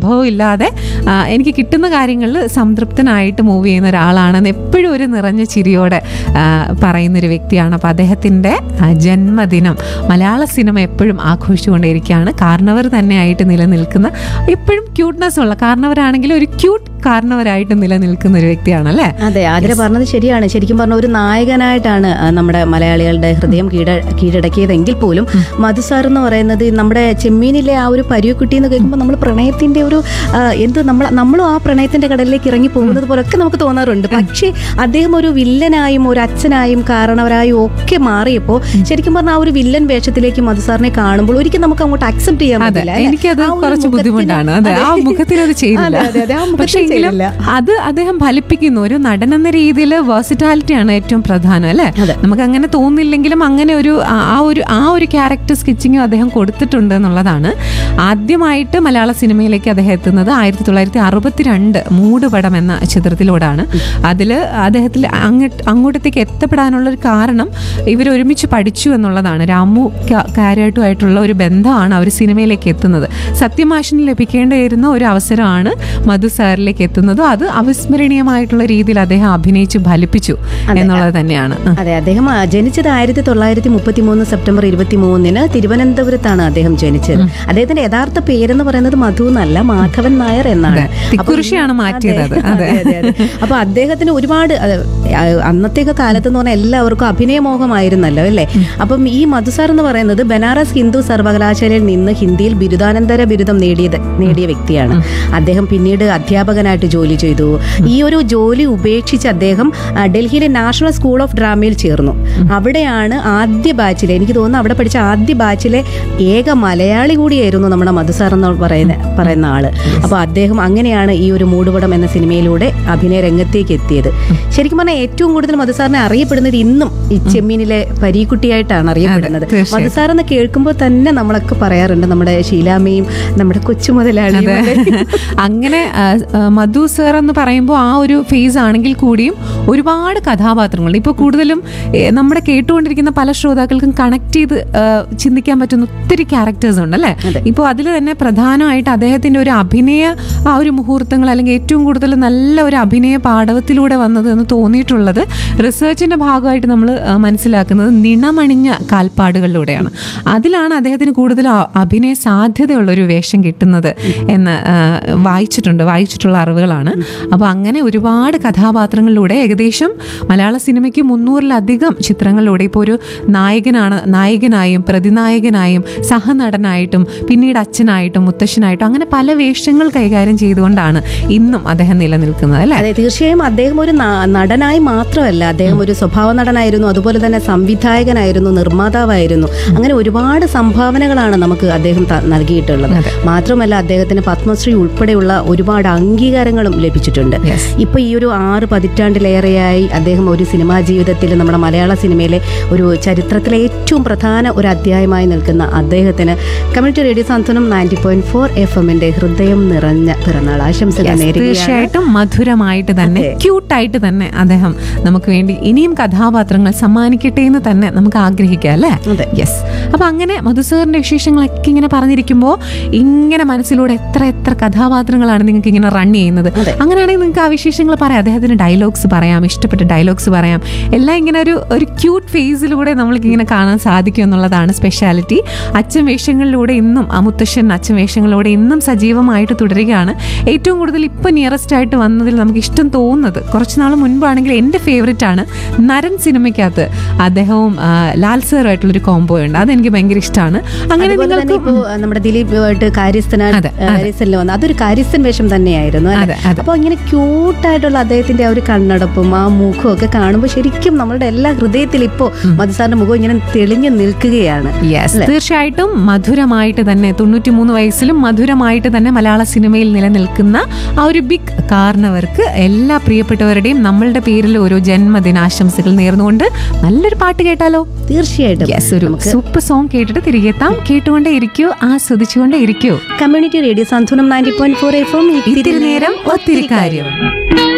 പരിഭവം ഇല്ലാതെ ആ, എനിക്ക് കിട്ടുന്ന കാര്യങ്ങളിൽ സംതൃപ്തനായിട്ട് മൂവ് ചെയ്യുന്ന ഒരാളാണെന്ന് എപ്പോഴും ഒരു നിറഞ്ഞ ചിരിയോടെ ആ, പറയുന്നൊരു വ്യക്തിയാണ് അപ്പോൾ അദ്ദേഹത്തിൻ്റെ ആ, ജന്മദിനം മലയാള സിനിമ എപ്പോഴും ആഘോഷിച്ചുകൊണ്ടേയിരിക്കുകയാണ് കാരണവർ തന്നെയായിട്ട് നിലനിൽക്കുന്ന എപ്പോഴും ക്യൂട്ട്നെസ് ഉള്ള കാരണവരാണെങ്കിൽ ഒരു ക്യൂട്ട് കാരണവരായിട്ട് നിലനിൽക്കുന്ന ഒരു വ്യക്തിയാണ് അല്ലേ അതെ ആതിര പറഞ്ഞത് ശരിയാണ് ശരിക്കും പറഞ്ഞ ഒരു നായകനായിട്ടാണ് ആ, നമ്മുടെ മലയാളികളുടെ ഹൃദയം കീഴ കീഴടക്കിയതെങ്കിൽ പോലും മധുസാർ എന്ന് പറയുന്നത് നമ്മുടെ ചെമ്മീനിലെ ആ ഒരു പരിയക്കുട്ടി എന്ന് കേൾക്കുമ്പോൾ നമ്മൾ പ്രണയത്തിന്റെ ഒരു ആ, എന്ത് നമ്മൾ നമ്മളും ആ പ്രണയത്തിന്റെ കടലിലേക്ക് ഇറങ്ങി പോകുന്നത് പോലൊക്കെ നമുക്ക് തോന്നാറുണ്ട് പക്ഷേ അദ്ദേഹം ഒരു വില്ലനായും ഒരു അച്ഛനായും കാരണവരായും ഒക്കെ മാറിയപ്പോൾ ശരിക്കും പറഞ്ഞാൽ ആ ഒരു വില്ലൻ വേഷത്തിലേക്ക് മധുസാറിനെ കാണുമ്പോൾ ഒരിക്കലും നമുക്ക് അങ്ങോട്ട് അക്സെപ്റ്റ് ചെയ്യാൻ അതെ പറ്റില്ല അല്ലേ? എനിക്കത് ആ ഒരു കുറച്ച് മുഖത്തിന് ബുദ്ധിമുട്ടാണ് അതെ ആ മുഖത്തിൽ അത് ചെയ്യുന്നില്ല അതെ, അതെ, അതെ, ആ മുഖത്തിൽ പക്ഷേ എങ്കിലും ചെയ്യില്ല. അത് അദ്ദേഹം ഫലിപ്പിക്കുന്നു ഒരു നടൻ എന്ന രീതിയിൽ വേഴ്സിറ്റാലിറ്റിയാണ് ഏറ്റവും പ്രധാനം അല്ലേ അതെ. നമുക്ക് അങ്ങനെ തോന്നില്ലെങ്കിലും അങ്ങനെ ഒരു ആ ആ ഒരു ആ ഒരു ക്യാരക്ടർ സ്കെച്ചിങ്ങും അദ്ദേഹം കൊടുത്തിട്ടുണ്ട് എന്നുള്ളതാണ് ആദ്യമായിട്ട് മലയാള സിനിമയിലേക്ക് അദ്ദേഹം എത്തുന്നത് ആയിരത്തി തൊള്ളായിരത്തി അറുപത്തിരണ്ട് മൂടുപടം എന്ന ചിത്രത്തിലൂടാണ് അതിൽ അദ്ദേഹത്തിൽ അങ്ങോട്ട് അങ്ങോട്ടത്തേക്ക് എത്തപ്പെടാനുള്ള ഒരു കാരണം ഇവർ ഒരുമിച്ച് പഠിച്ചു എന്നുള്ളതാണ് രാമു ക- കാര്യമായിട്ടുമായിട്ടുള്ള ഒരു ബന്ധമാണ് അവർ സിനിമയിലേക്ക് എത്തുന്നത് സത്യമാഷിന് ലഭിക്കേണ്ടിയിരുന്ന ഒരു അവസരമാണ് മധു സാറിലേക്ക് എത്തുന്നതും അത് അവിസ്മരണീയമായിട്ടുള്ള രീതിയിൽ അദ്ദേഹം അഭിനയിച്ച് ഫലിപ്പിച്ചു എന്നുള്ളത് തന്നെയാണ് ആ. അതെ അദ്ദേഹം ആ, ജനിച്ചത് ആയിരത്തി തൊള്ളായിരത്തി മുപ്പത്തി മൂന്ന് സെപ്റ്റംബർ ഇരുപത്തി മൂന്നിന് തിരുവനന്തപുരത്താണ് അദ്ദേഹം ജനിച്ചത് അദ്ദേഹത്തിന്റെ യഥാർത്ഥ പേരെന്ന് പറയുന്നത് മധു എന്നല്ല മാധവൻ നായർ എന്നാണ് അതെ. തിക്കുറിശ്ശിയാണ് മാറ്റിയത് അത്. അതെ. അതെ, അതെ, അതെ. അപ്പൊ അദ്ദേഹത്തിന് ഒരുപാട് അത്, ആ, അന്നത്തെയൊക്കെ കാലത്ത് എന്ന് പറഞ്ഞാൽ എല്ലാവർക്കും അഭിനയമോഹമായിരുന്നല്ലോ അല്ലേ അപ്പം ഈ മധുസാർ എന്ന് പറയുന്നത് ബനാറസ് ഹിന്ദു സർവകലാശാലയിൽ നിന്ന് ഹിന്ദിയിൽ ബിരുദാനന്തര ബിരുദം നേടിയത് നേടിയ വ്യക്തിയാണ് അദ്ദേഹം പിന്നീട് അധ്യാപകനായിട്ട് ജോലി ചെയ്തു ഈ ഒരു ജോലി ഉപേക്ഷിച്ച് അദ്ദേഹം ആ, ഡൽഹിയിലെ നാഷണൽ സ്കൂൾ ഓഫ് ഡ്രാമയിൽ ചേർന്നു അവിടെയാണ് ആദ്യ ബാച്ചിലെ എനിക്ക് തോന്നുന്നു അവിടെ പഠിച്ച ആദ്യ ബാച്ചിലെ ഏക മലയാളി കൂടിയായിരുന്നു നമ്മുടെ മധുസാർ എന്ന് പറയുന്ന പറയുന്ന ആള് അപ്പൊ അദ്ദേഹം അങ്ങനെയാണ് ഈ ഒരു മൂടുപടം എന്ന സിനിമയിലൂടെ അഭിനയ രംഗത്തേക്ക് എത്തിയത് ശരിക്കും പറഞ്ഞാൽ ഏറ്റവും കൂടുതൽ മധുസാറിനെ അറിയപ്പെടുന്നത് ഇന്നും ഈ ചെമ്മീനിലെ പരീക്കുട്ടിയായിട്ടാണ് അറിയപ്പെടുന്നത് അതെ, തീർച്ചയായും. മധുസാർ എന്ന് കേൾക്കുമ്പോൾ തന്നെ നമ്മളൊക്കെ പറയാറുണ്ട് നമ്മുടെ ശീലാമ്മയും നമ്മുടെ കൊച്ചു മുതലാളിയും അതെ. അങ്ങനെ ആ, ആ, മധു സർ എന്ന് പറയുമ്പോൾ ആ ഒരു ഫേസ് ആണെങ്കിൽ കൂടിയും ഒരുപാട് കഥാപാത്രങ്ങൾ ഇപ്പോൾ കൂടുതലും ഏ, നമ്മുടെ കേട്ടുകൊണ്ടിരിക്കുന്ന പല ശ്രോതാക്കൾക്കും കണക്ട് ചെയ്ത് ആ, ചിന്തിക്കാൻ പറ്റുന്ന ഒത്തിരി ക്യാരക്ടേഴ്സ് ഉണ്ട് അല്ലേ അതെ. ഇപ്പോൾ അതിൽ തന്നെ പ്രധാനമായിട്ട് അദ്ദേഹത്തിന്റെ ഒരു അഭിനയ ആ ഒരു മുഹൂർത്തങ്ങൾ അല്ലെങ്കിൽ ഏറ്റവും കൂടുതൽ നല്ല ഒരു അഭിനയ പാടവത്തിലൂടെ വന്നത് എന്ന് തോന്നിയിട്ടുള്ളത് റിസർച്ചിന്റെ ഭാഗമായിട്ട് നമ്മൾ മനസ്സിലാക്കുന്നത് നിണമണിഞ്ഞ കാൽപ്പാടുകളിലൂടെയാണ് അതിലാണ് അദ്ദേഹത്തിന് കൂടുതൽ അ- അഭിനയ സാധ്യതയുള്ള ഒരു വേഷം കിട്ടുന്നത് എന്ന് ആ, വായിച്ചിട്ടുണ്ട് വായിച്ചിട്ടുള്ള അറിവുകളാണ് അപ്പോൾ അങ്ങനെ ഒരുപാട് കഥാപാത്രങ്ങളിലൂടെ ഏകദേശം മലയാള സിനിമയ്ക്ക് മുന്നൂറിലധികം ചിത്രങ്ങളിലൂടെ ഇപ്പോൾ ഒരു നായകനാണ് നായകനായും പ്രതിനായകനായും സഹനടനായിട്ടും പിന്നീട് അച്ഛനായിട്ടും മുത്തശ്ശനായിട്ടും അങ്ങനെ പല വേഷങ്ങൾ കൈകാര്യം ചെയ്തുകൊണ്ടാണ് ഇന്നും അദ്ദേഹം നിലനിൽക്കുന്നത് അല്ലേ അതെ തീർച്ചയായും അദ്ദേഹം ഒരു ന- നടനായി മാത്രമല്ല അദ്ദേഹം ഒരു സ്വഭാവ നടനായിരുന്നു അതുപോലെ തന്നെ സംവിധായകനായിരുന്നു നിർമ്മാതാവായിരുന്നു അങ്ങനെ ഒരുപാട് സംഭാവനകളാണ് നമുക്ക് അദ്ദേഹം ത- നൽകിയിട്ടുള്ളത് അതെ. മാത്രമല്ല അദ്ദേഹത്തിന് പത്മശ്രീ ഉൾപ്പെടെയുള്ള ഒരുപാട് അംഗീകാരങ്ങളും ലഭിച്ചിട്ടുണ്ട് Yes. ഇപ്പൊ ഈ ഒരു ആറ് പതിറ്റാണ്ടിലേറെയായി അദ്ദേഹം ഒരു സിനിമാ ജീവിതത്തിൽ നമ്മുടെ മലയാള സിനിമയിലെ ഒരു ചരിത്രത്തിലെ ഏറ്റവും പ്രധാന ഒരു അധ്യായമായി നിൽക്കുന്ന അദ്ദേഹത്തിന് community radio Santhwanam ninety point four F എമ്മിന്റെ ഹൃദയം നിറഞ്ഞ പിറന്നാൾ ആശംസകൾ Yes, നേരുകയാണ് തീർച്ചയായിട്ടും മധുരമായിട്ട് തന്നെ അതെ. ക്യൂട്ടായിട്ട് തന്നെ അദ്ദേഹം നമുക്ക് വേണ്ടി ഇനിയും കഥാപാത്രങ്ങൾ സമ്മാനിക്കട്ടെ എന്ന് തന്നെ നമുക്ക് ആഗ്രഹിക്കാം അല്ലേ അതെ. യെസ് അപ്പൊ അങ്ങനെ മധുസേറിന്റെ വിശേഷങ്ങളൊക്കെ ഇങ്ങനെ പറഞ്ഞിരിക്കുമ്പോൾ ഇങ്ങനെ മനസ്സിലൂടെ എത്ര എത്ര കഥാപാത്രങ്ങളാണ് നിങ്ങൾക്ക് ഇങ്ങനെ റൺ ചെയ്യുന്നത് അതെ. അങ്ങനെയാണെങ്കിൽ നിങ്ങൾക്ക് ആ വിശേഷങ്ങൾ പറയാം അദ്ദേഹത്തിന് ഡയലോഗ്സ് പറയാം ഇഷ്ടപ്പെട്ട ഡയലോഗ്സ് പറയാം എല്ലാം ഇങ്ങനെ ഒരു ഒരു ക്യൂട്ട് ഫേസിലൂടെ നമ്മൾക്ക് ഇങ്ങനെ കാണാൻ സാധിക്കും എന്നുള്ളതാണ് സ്പെഷ്യാലിറ്റി അച്ഛൻ വേഷങ്ങളിലൂടെ ഇന്നും ആ മുത്തശ്ശൻ അച്ഛൻ വേഷങ്ങളിലൂടെ ഇന്നും സജീവമായിട്ട് തുടരുകയാണ് ഏറ്റവും കൂടുതൽ ഇപ്പം നിയറസ്റ്റ് ആയിട്ട് വന്നതിൽ നമുക്ക് ഇഷ്ടം തോന്നുന്നത് കുറച്ച് നാൾ മുൻപാണെങ്കിൽ എൻ്റെ ഫേവറേറ്റ് ആണ് നരൻ സിനിമയ്ക്കകത്ത് അദ്ദേഹവും ആ, ലാൽ സാറുമായിട്ടുള്ളൊരു കോംബോ ഉണ്ട് അതെനിക്ക് ഭയങ്കര ഇഷ്ടമാണ് അങ്ങനെ അതുപോലെ തന്നെ നിങ്ങൾക്ക് ഇപ്പോ നമ്മുടെ ദിലീപുമായിട്ട് കാര്യസ്ഥന അതെ, കാര്യസ്ഥനിൽ വന്ന അതൊരു കാര്യസ്ഥൻ വേഷം തന്നെയായിരുന്നു അല്ലേ? അതെ, അതെ. അപ്പൊ ഇങ്ങനെ ക്യൂട്ടായിട്ടുള്ള അദ്ദേഹത്തിന്റെ ആ ഒരു കണ്ണടപ്പും ആ മുഖവും ഒക്കെ കാണുമ്പോൾ ശരിക്കും നമ്മുടെ എല്ലാ ഹൃദയത്തിൽ ഇപ്പോ മധുസാറിന്റെ മുഖം ഇങ്ങനെ തെളിഞ്ഞു നിൽക്കുകയാണ് യെസ് തീർച്ചയായിട്ടും മധുരമായിട്ട് തന്നെ തൊണ്ണൂറ്റി മൂന്ന് വയസ്സിലും മധുരമായിട്ട് തന്നെ മലയാള സിനിമയിൽ നിലനിൽക്കുന്ന ആ ഒരു ബിഗ് കാരണവർക്ക് എല്ലാ പ്രിയപ്പെട്ടവരുടെയും നമ്മളുടെ പേരിൽ ഓരോ ജന്മദിനാശംസകൾ നേർന്നുകൊണ്ട് നല്ലൊരു പാട്ട് കേട്ടാലോ തീർച്ചയായിട്ടും യെസ് ഒരു സൂപ്പർ സോങ് കേട്ടിട്ട് തിരികെ എത്താം കേട്ടുകൊണ്ടേ ഇരിക്കൂ ആസ്വദിച്ചുകൊണ്ടേ ഇരിക്കൂ community radio Santhulam ninety point four F M ഇത്തിരി നേരം ഒത്തിരി കാര്യം